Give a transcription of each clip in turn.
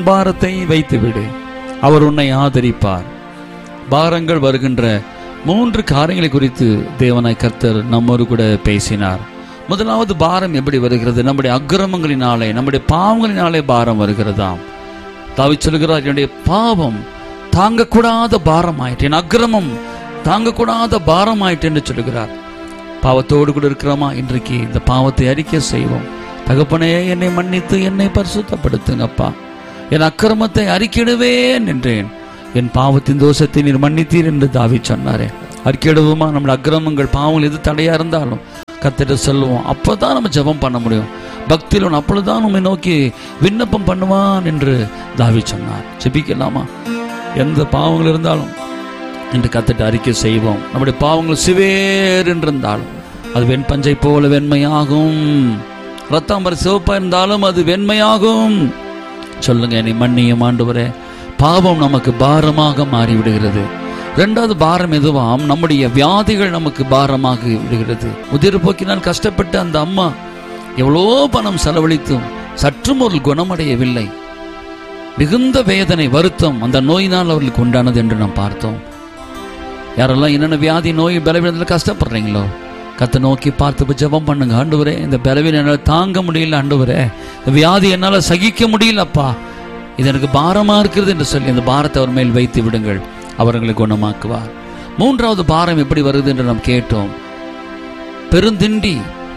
பாரத்தை வைத்துவிடு அவர் உன்னை ஆதரிப்பார் பாரங்கள் வருகின்ற மூன்று காரியங்களை குறித்து தேவனாய் கர்த்தர் நம்மோடு கூட பேசினார் முதலாவது பாரம் எப்படி வருகிறது நம்முடைய அக்கிரமங்களினாலே நம்முடைய பாவங்களினாலே பாரம் வருகிறதாம் தாவி சொல்கிறார் என்னுடைய பாவம் தாங்கக்கூடாத பாரம் ஆயிற்று என் அக்கிரமம் தாங்கக்கூடாத பாரம் ஆயிற்று என்று சொல்லுகிறார் பாவத்தோடு கூட இருக்கிறோமா இன்றைக்கு இந்த பாவத்தை அறிக்கை செய்வோம் தகப்பனே என்னை மன்னித்து என்னை பரிசுத்தப்படுத்துங்கப்பா என் அக்கிரமத்தை அறிக்கையிடுவேன் என்றேன் என் பாவத்தின் தோஷத்தை நீர் மன்னித்தீர் என்று தாவி சொன்னாரே அறிக்கையிடுவோமா நம்முடைய அக்கிரமங்கள் பாவங்கள் எது தடையா இருந்தாலும் கத்திட்ட சொல்லுவோம் அப்பதான் நம்ம ஜெபம் பண்ண முடியும் பக்தியில் அப்பொழுதுதான் நம்மை நோக்கி விண்ணப்பம் பண்ணுவான் என்று தாவி சொன்னார் ஜெபிக்கலாமா எந்த பாவங்கள் இருந்தாலும் என்று கத்திட்டு அறிக்கை செய்வோம் நம்முடைய பாவங்கள் சிவேர் என்றிருந்தாலும் அது வெண்பஞ்சை போல வெண்மையாகும் ரத்தாம்பர சிவப்பா இருந்தாலும் அது வெண்மையாகும் சொல்லுங்க என்னை மன்னியும் ஆண்டவரே பாவம் நமக்கு பாரமாக மாறிவிடுகிறது ரெண்டாவது பாரம் எதுவாம் நம்முடைய வியாதிகள் நமக்கு பாரமாக விடுகிறது உதிர் போக்கினால் கஷ்டப்பட்ட அந்த அம்மா எவ்வளோ பணம் செலவழித்தும் சற்றும் ஒரு குணமடையவில்லை மிகுந்த வேதனை வருத்தம் அந்த நோயினால் அவர்களுக்கு உண்டானது என்று நாம் பார்த்தோம் யாரெல்லாம் என்னென்ன வியாதி நோய் பலவீனத்தில் கஷ்டப்படுறீங்களோ கத்தை நோக்கி பார்த்து ஜெபம் பண்ணுங்க ஆண்டவரே இந்த பலவீனம் என்னால் தாங்க முடியல ஆண்டவரே இந்த வியாதி என்னால் சகிக்க முடியலப்பா இது எனக்கு பாரமா இருக்கிறது என்று சொல்லி அந்த பாரத்தை அவர் மேல் வைத்து விடுங்கள் அவர்களை குணமாக்குவார் மூன்றாவது பாரம் எப்படி வருது என்று நாம் கேட்டோம் பெருந்திண்டி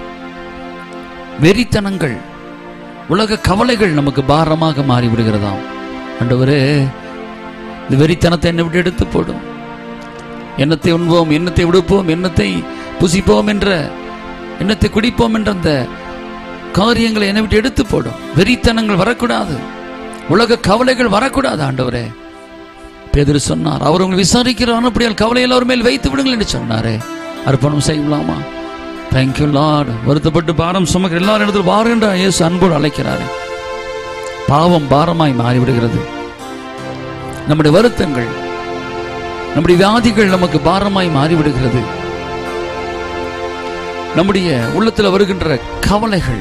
வெறித்தனங்கள் உலக கவலைகள் நமக்கு பாரமாக மாறி விடுகிறதாம் ஆண்டவரே இந்த வெறித்தனத்தை என்னை விட்டு எடுத்து போடும் எண்ணத்தை உண்போம் எண்ணத்தை விடுப்போம் எண்ணத்தை புசிப்போம் என்ற எண்ணத்தை குடிப்போம் என்ற அந்த காரியங்களை என்னை விட்டு எடுத்து போடும் வெறித்தனங்கள் வரக்கூடாது உலக கவலைகள் வரக்கூடாது ஆண்டவரே பேதுரு சொன்னார் அவர் உங்களை விசாரிக்கிறார் அப்படியால் கவலையில் அவர் மேல் வைத்து விடுங்கள் என்று சொன்னாரே அர்ப்பணம் செய்யலாமா தேங்க்யூ லார்ட் வருத்தப்பட்டு பாரம் சுமக்கிற எல்லாரும் இடத்துல வாருன்ற இயேசு அன்போடு அழைக்கிறாரே பாவம் பாரமாய் மாறிவிடுகிறது நம்முடைய வருத்தங்கள் நம்முடைய வியாதிகள் நமக்கு பாரமாய் மாறிவிடுகிறது நம்முடைய உள்ளத்தில் வருகின்ற கவலைகள்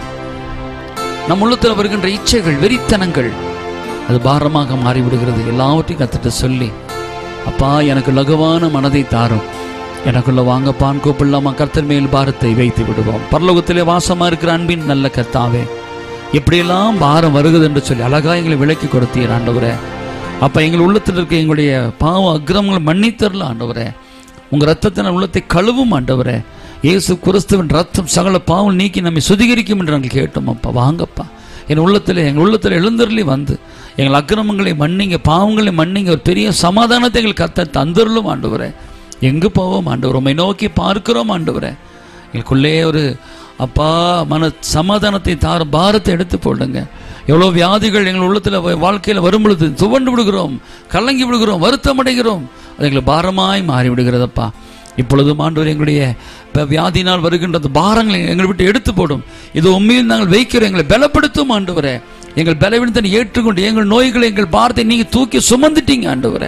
நம் உள்ளத்தில் வருகின்ற இச்சைகள் வெறித்தனங்கள் அது பாரமாக மாறிவிடுகிறது எல்லாவற்றையும் கத்துட்டு சொல்லி அப்பா எனக்கு லகுவான மனதை தாரும் எனக்குள்ள வாங்கப்பான் கூப்பிடலாமா கர்த்தர் மேல் பாரத்தை வைத்து விடுவோம் பரலோகத்திலே வாசமா இருக்கிற அன்பின் நல்ல கர்த்தாவே எப்படியெல்லாம் பாரம் வருகிறது என்று சொல்லி அழகா எங்களை விளக்கி கொடுத்தீர் ஆண்டவரே அப்ப எங்கள் உள்ளத்தில் இருக்க எங்களுடைய பாவ அக்கிரமங்களை மன்னித்தரல ஆண்டவரே உங்க ரத்தத்தின் உள்ளத்தை கழுவும் ஆண்டவரே இயேசு கிறிஸ்துவின் ரத்தம் சகல பாவம் நீக்கி நம்மை சுத்திகரிக்கும் என்று நாங்கள் கேட்டோம் அப்பா வாங்கப்பா என் உள்ளத்தில் எங்கள் உள்ளத்தில் எழுந்தருளி வந்து எங்கள் அக்கிரமங்களை மன்னிங்க பாவங்களை மன்னிங்க ஒரு பெரிய சமாதானத்தை எங்கள் கத்த தந்துருளும் ஆண்டவரே எங்கு போவோம் ஆண்டவர் உண்மை நோக்கி பார்க்கிறோம் ஆண்டவரே எங்களுக்குள்ளே ஒரு அப்பா மன சமாதானத்தை தார பாரத்தை எடுத்து போடுங்க எவ்வளோ வியாதிகள் எங்கள் உள்ளத்தில் வாழ்க்கையில் வரும் பொழுது துவண்டு விடுகிறோம் கலங்கி விடுகிறோம் வருத்தம் அடைகிறோம் அது எங்களுக்கு பாரமாய் மாறி விடுகிறதப்பா இப்பொழுதும் ஆண்டவர் எங்களுடைய ப- வியாதியினால் வருகின்ற அந்த பாரங்களை எங்களை விட்டு எடுத்து போடும் இது உண்மையில் நாங்கள் வைக்கிறோம் எங்களை பலப்படுத்தும் ஆண்டவரே எங்கள் பலவீனத்தை ஏற்றுக்கொண்டு எங்கள் நோய்களை எங்கள் பாரத்தை நீங்க தூக்கி சுமந்துட்டீங்க ஆண்டவரே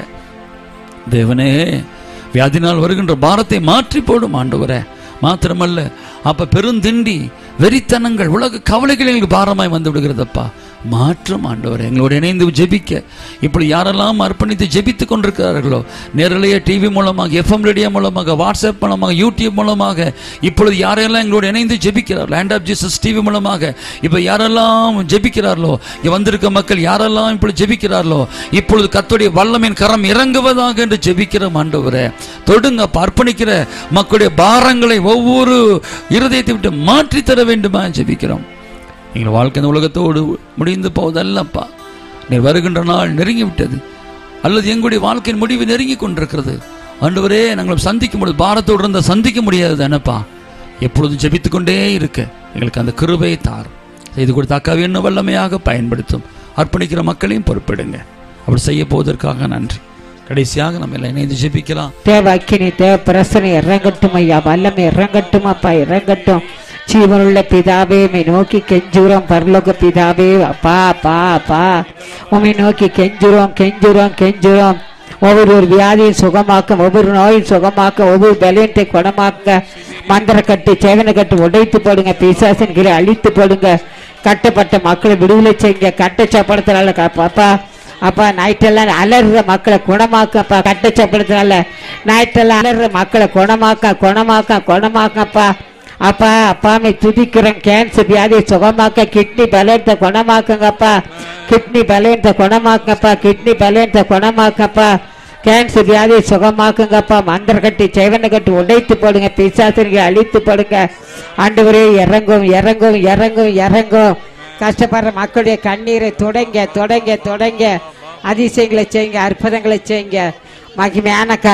தேவனே வியாதினால் வருகின்ற பாரத்தை மாற்றி போடும் ஆண்டவரே மாத்திரமல்ல அப்ப பெருந்திண்டி வெறித்தனங்கள் உலக கவலைகள் எங்களுக்கு பாரமாய் வந்து விடுகிறதப்பா மாற்றம் ஆண்டவர் எங்களோடு இணைந்து ஜெபிக்க இப்படி யாரெல்லாம் அர்ப்பணித்து ஜெபித்துக் கொண்டிருக்கிறார்களோ நேரலையே டிவி மூலமாக எஃப்எம் ரேடியோ மூலமாக வாட்ஸ்அப் மூலமாக யூடியூப் மூலமாக இப்பொழுது யாரெல்லாம் எங்களோடு இணைந்து ஜெபிக்கிறார் லேண்ட் ஆஃப் ஜீசஸ் டிவி மூலமாக இப்போ யாரெல்லாம் ஜெபிக்கிறார்களோ இங்க வந்திருக்க மக்கள் யாரெல்லாம் இப்பொழுது ஜெபிக்கிறார்களோ இப்பொழுது கர்த்தருடைய வல்லமையின் கரம் இறங்குவதாக என்று ஜெபிக்கிற ஆண்டவரே தொடுங்க அப்ப அர்ப்பணிக்கிற மக்களுடைய பாரங்களை ஒவ்வொரு இருதயத்தை விட்டு மாற்றி தர வேண்டுமா ஜெபிக்கிறோம் எங்கள் வாழ்க்கை இந்த உலகத்தோடு முடிந்து போவதல்லப்பா நீர் வருகின்ற நாள் நெருங்கி விட்டது அல்லது எங்களுடைய வாழ்க்கையின் முடிவு நெருங்கி கொண்டிருக்கிறது ஆண்டவரே நாங்கள் சந்திக்கும் பொழுது பாரத்தோடு இருந்த சந்திக்க முடியாது தானப்பா எப்பொழுதும் ஜெபித்துக் கொண்டே இருக்க எங்களுக்கு அந்த கிருபையை தார் செய்து கொடுத்த அக்காவை இன்னும் வல்லமையாக பயன்படுத்தும் அர்ப்பணிக்கிற மக்களையும் பொறுப்பிடுங்க அப்படி செய்ய போவதற்காக நன்றி கடைசியாக நம்ம எல்லாம் இணைந்து ஜெபிக்கலாம் தேவ அக்கினி தேவ பிரசனை இறங்கட்டும் ஐயா வல்லமை இறங்கட்டும் அப்பா இறங்கட்டும் ஜீவனுள்ள பிதாவே உம்மை நோக்கி கெஞ்சுறோம் பரலோக பிதாவே அப்பா அப்பா அப்பா உம்மை நோக்கி கெஞ்சுறோம் கெஞ்சுறோம் கெஞ்சுறோம் ஒவ்வொரு ஒரு வியாதியை சுகமாக்க ஒவ்வொரு நோயும் சுகமாக்க ஒவ்வொரு பலவீனத்தை குணமாக்க மந்திர கட்டு சேவனை கட்டு உடைத்து போடுங்க பிசாசன் கீழே அழித்து போடுங்க கட்டப்பட்ட மக்களை விடுதலை செய்யுங்க கட்டச்சப்படுத்தினால அப்பா அப்பா நைட்டெல்லாம் அலறுற மக்களை குணமாக்கப்பா கட்டச்சப்படுத்தினால நைட்டெல்லாம் அலறுற மக்களை குணமாக்க குணமாக்க குணமாக்கப்பா அப்பா அப்பாமை துதிக்கிறோம் கேன்சர் வியாதியை சுகமாக்க கிட்னி பலத்தை குணமாக்குங்கப்பா கிட்னி பலத்தை குணமாக்கப்பா கிட்னி பலத்தை குணமாக்கப்பா கேன்சர் வியாதியை சுகமாக்குங்கப்பா மந்திர கட்டி செவனை கட்டி உடைத்து போடுங்க பிசாசனிகளை அழித்து போடுங்க ஆண்டவரே இறங்கும் இறங்கும் இறங்கும் இறங்கும் கஷ்டப்படுற மக்களுடைய கண்ணீரை தொடங்க தொடங்க தொடங்க அதிசயங்களை செய்யுங்க அற்புதங்களை செய்யுங்க மகிமையான கா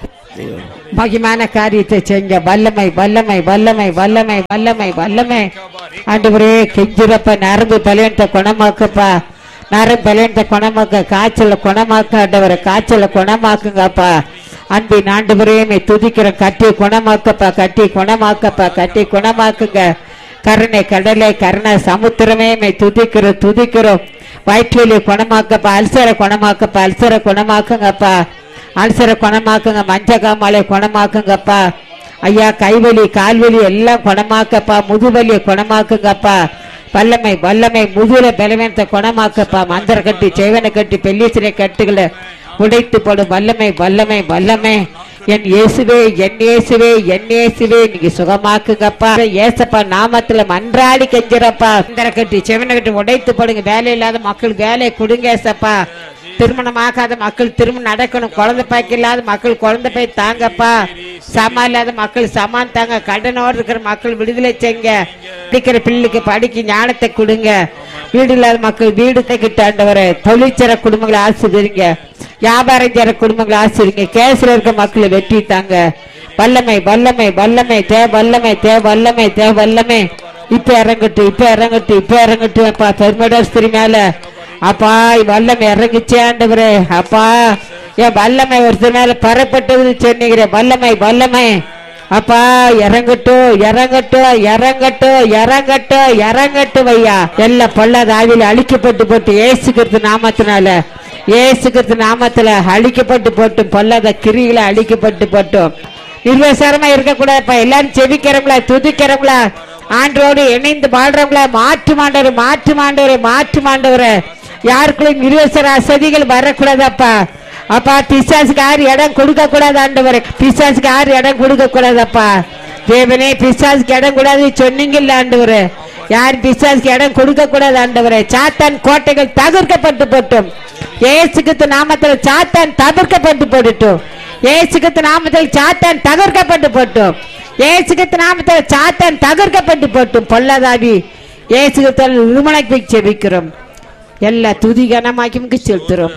மகிமான காரியத்தை செய்யுங்க வல்லமை வல்லமை வல்லமை வல்லமை வல்லமை வல்லமை ஆண்டவரே கெஞ்சிரப்ப நரம்பு பலவீனத்தை குணமாக்கப்பா நரம்பு பலவீனத்தை குணமாக்க காய்ச்சல குணமாக்க ஆண்டவரை காய்ச்சல குணமாக்குங்கப்பா அன்பின் ஆண்டவரே மே துதிக்கிற கட்டி குணமாக்கப்பா கட்டி குணமாக்கப்பா கட்டி குணமாக்குங்க கருணை கடலை கருணை சமுத்திரமே மே துதிக்கிறோம் துதிக்கிறோம் வயிற்றுவலி குணமாக்கப்பா அல்சரை குணமாக்கப்பா அல்சரை குணமாக்குங்கப்பா அல்சரை குணமாக்குங்க மஞ்ச காமாலை குணமாக்குங்கப்பா ஐயா கைவலி கால்வலி எல்லாம் குணமாக்கப்பா முதுவலியை குணமாக்குங்கப்பா வல்லமை வல்லமை முதுகுல பலவீனத்தை குணமாக்கப்பா மந்திர கட்டி செய்வனை கட்டி பெல்லீசிரை கட்டுகளை உடைத்து போடும் வல்லமை வல்லமை வல்லமை என் இயேசுவே என் இயேசுவே என் இயேசுவே நீங்க சுகமாக்குங்கப்பா ஏசப்பா நாமத்துல மன்றாடி கெஞ்சிரப்பா மந்திர கட்டி செவனை கட்டி உடைத்து போடுங்க வேலை இல்லாத மக்களுக்கு வேலையை கொடுங்க ஏசப்பா திருமணம் ஆகாத மக்கள் திருமணம் நடக்கணும் குழந்தை பாய்க்கு இல்லாத மக்கள் குழந்தை போய் தாங்கப்பா சமா இல்லாத மக்கள் சமான் தாங்க கடனோடு இருக்கிற மக்கள் விடுதலை செய்யுங்க படிக்கிற பிள்ளைக்கு படிக்க ஞானத்தை கொடுங்க வீடு இல்லாத மக்கள் வீடு கிட்டாண்டவரை தொழிற்சர குடும்பங்களை ஆசிரியங்க வியாபாரம் செய்யற குடும்பங்களை ஆசிரியங்க கேஸ்ல இருக்க மக்களை வெற்றி தாங்க வல்லமை வல்லமை வல்லமை தே வல்லமை தே வல்லமை தே வல்லமை இப்ப இறங்கட்டும் இப்ப இறங்கட்டும் இப்ப இறங்கட்டும் அப்பா பெருமடஸ்திரி மேல அப்பா வல்லமை இறங்கிச்சே ஆண்டவரே அப்பா என் வல்லமை ஒருத்தர் மேல பரப்பட்டது சொன்னீங்க வல்லமை வல்லமை அப்பா இறங்கட்டும் இறங்கட்டும் இறங்கட்டும் இறங்கட்டும் இறங்கட்டும் ஐயா எல்லா பொல்லாத ஆவியில அழிக்கப்பட்டு போட்டு ஏசுகிறது நாமத்தினால ஏசுகிறது நாமத்துல அழிக்கப்பட்டு போட்டும் பொல்லாத கிரிகளை அழிக்கப்பட்டு போட்டும் நிர்வசாரமா இருக்கக்கூடாதுப்பா எல்லாரும் செவிக்கிறவங்களா துதிக்கிறவங்களா ஆண்டோடு இணைந்து வாழ்றவங்களா மாற்று மாண்டவர் மாற்று மாண்டவரே மாற்று மாண்டவரே யாருக்குள்ளும் நிர்வசர அசதிகள் வரக்கூடாதப்பா அப்பா பிசாசுக்கு யாரு இடம் கொடுக்க கூடாது ஆண்டவரே பிசாசுக்கு யாரு இடம் கொடுக்க கூடாதப்பா தேவனே பிசாசுக்கு இடம் கூடாது சொன்னீங்கல்ல ஆண்டவரே யார் பிசாசுக்கு இடம் கொடுக்க கூடாது ஆண்டவரே சாத்தான் கோட்டைகள் தகர்க்கப்பட்டு போட்டும் ஏசுக்கு நாமத்தில் சாத்தான் தகர்க்கப்பட்டு போட்டுட்டும் ஏசுக்கு நாமத்தில் சாத்தான் தகர்க்கப்பட்டு போட்டும் ஏசுக்கு நாமத்தில் சாத்தான் தகர்க்கப்பட்டு போட்டும் பொல்லதாவி ஏசுக்கு நிர்மலைக்கு செபிக்கிறோம் எல்லா துதி கனமாக்கி செலுத்துறோம்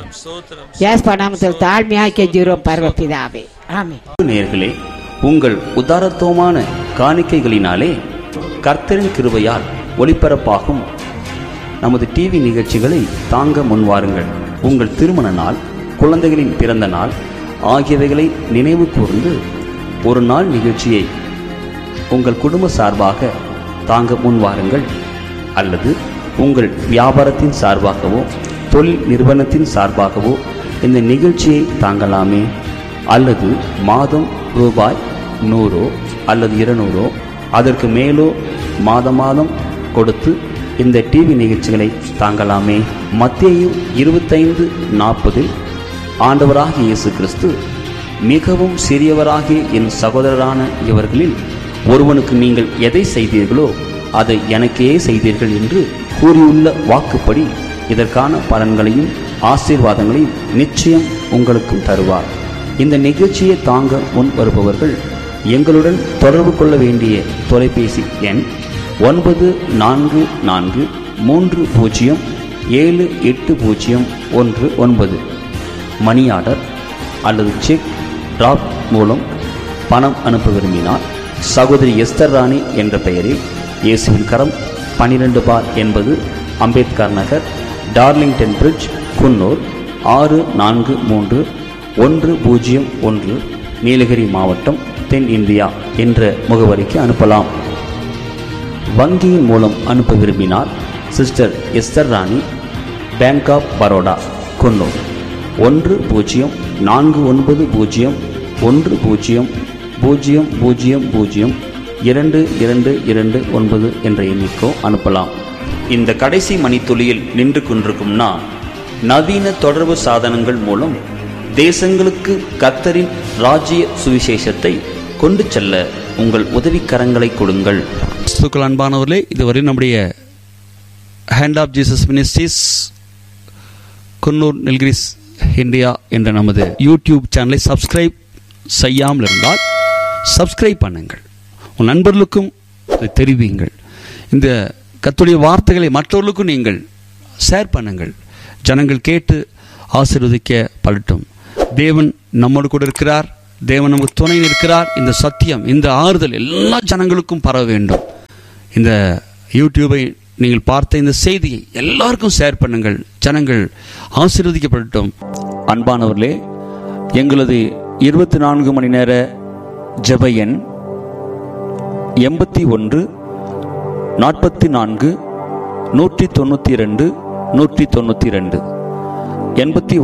ஏஸ் நாமத்தில் தாழ்மையாக கெஞ்சுகிறோம் பரவப்பிதாவே ஆமே நேயர்களே உங்கள் உதாரத்துவமான காணிக்கைகளினாலே கர்த்தரின் கிருபையால் ஒளிபரப்பாகும் நமது டிவி நிகழ்ச்சிகளை தாங்க முன்வாருங்கள் உங்கள் திருமண நாள் குழந்தைகளின் பிறந்த நாள் ஆகியவைகளை நினைவு கூர்ந்து ஒரு நாள் நிகழ்ச்சியை உங்கள் குடும்ப சார்பாக தாங்க முன்வாருங்கள் அல்லது உங்கள் வியாபாரத்தின் சார்பாகவோ தொழில் நிறுவனத்தின் சார்பாகவோ இந்த நிகழ்ச்சியை தாங்கலாமே அல்லது மாதம் ரூபாய் நூறோ அல்லது இருநூறோ அதற்கு மேலோ மாத மாதம் கொடுத்து இந்த டிவி நிகழ்ச்சிகளை தாங்கலாமே மத்தேயு இருபத்தைந்து நாற்பதில் ஆண்டவராகிய இயேசு கிறிஸ்து மிகவும் சிறியவராகிய என் சகோதரரான இவர்களில் ஒருவனுக்கு நீங்கள் எதை செய்தீர்களோ அதை எனக்கே செய்தீர்கள் என்று கூறியுள்ள வாக்குப்படி இதற்கான பலன்களையும் ஆசீர்வாதங்களையும் நிச்சயம் உங்களுக்கும் தருவார் இந்த நிகழ்ச்சியை தாங்க முன் வருபவர்கள் எங்களுடன் தொடர்பு கொள்ள வேண்டிய தொலைபேசி எண் ஒன்பது நான்கு நான்கு மூன்று பூஜ்ஜியம் ஏழு எட்டு பூஜ்ஜியம் ஒன்று ஒன்பது மணி ஆர்டர் அல்லது செக் டிராப் மூலம் பணம் அனுப்ப விரும்பினால் சகோதரி எஸ்தர் ராணி என்ற பெயரில் இயேசுவின் கரம் பன்னிரண்டு பார் என்பது அம்பேத்கர் நகர் டார்லிங்டன் பிரிட்ஜ் குன்னூர் ஆறு நான்கு மூன்று ஒன்று பூஜ்ஜியம் ஒன்று நீலகிரி மாவட்டம் தென் இந்தியா என்ற முகவரிக்கு அனுப்பலாம் வங்கியின் மூலம் அனுப்ப விரும்பினால் sister Esther Rani bank of Baroda Coonoor ஒன்று பூஜ்ஜியம் நான்கு ஒன்பது பூஜ்ஜியம் ஒன்று பூஜ்ஜியம் பூஜ்ஜியம் பூஜ்ஜியம் பூஜ்ஜியம் இரண்டு இரண்டு இரண்டு ஒன்பது என்ற எண்ணிக்கோ அனுப்பலாம் இந்த கடைசி மணித்துளியில் நின்று கொண்டிருக்கும் நான் நவீன தொடர்பு சாதனங்கள் மூலம் தேசங்களுக்கு கத்தரின் ராஜ்ய சுவிசேஷத்தை கொண்டு செல்ல உங்கள் உதவிக்கரங்களை கொடுங்கள் கிறிஸ்துக்கள் அன்பானவர்களே இதுவரை நம்முடைய hand of Jesus ministries Coonoor Nilgiris India என்ற நமது யூடியூப் சேனலை சப்ஸ்கிரைப் செய்யாமல் இருந்தால் சப்ஸ்கிரைப் பண்ணுங்கள் உன் நண்பர்களுக்கும் இதை தெரிவியுங்கள் இந்த கத்துடைய வார்த்தைகளை மற்றவர்களுக்கும் நீங்கள் ஷேர் பண்ணுங்கள் ஜனங்கள் கேட்டு ஆசீர்வதிக்க படட்டும் தேவன் நம்மோடு கூட இருக்கிறார் தேவன் நமக்கு துணை நிற்கிறார் இந்த சத்தியம் இந்த ஆறுதல் எல்லா ஜனங்களுக்கும் பரவ வேண்டும் இந்த யூடியூபை நீங்கள் பார்த்த இந்த செய்தியை எல்லாருக்கும் ஷேர் பண்ணுங்கள் ஜனங்கள் ஆசீர்வதிக்கப்படட்டும் அன்பானவர்களே எங்களது இருபத்தி நான்கு மணி நேர ஜெப எண் எண்பத்தி ஒன்று நாற்பத்தி நான்கு நூற்றி தொண்ணூற்றி ரெண்டு நூற்றி தொண்ணூற்றி ரெண்டு எண்பத்தி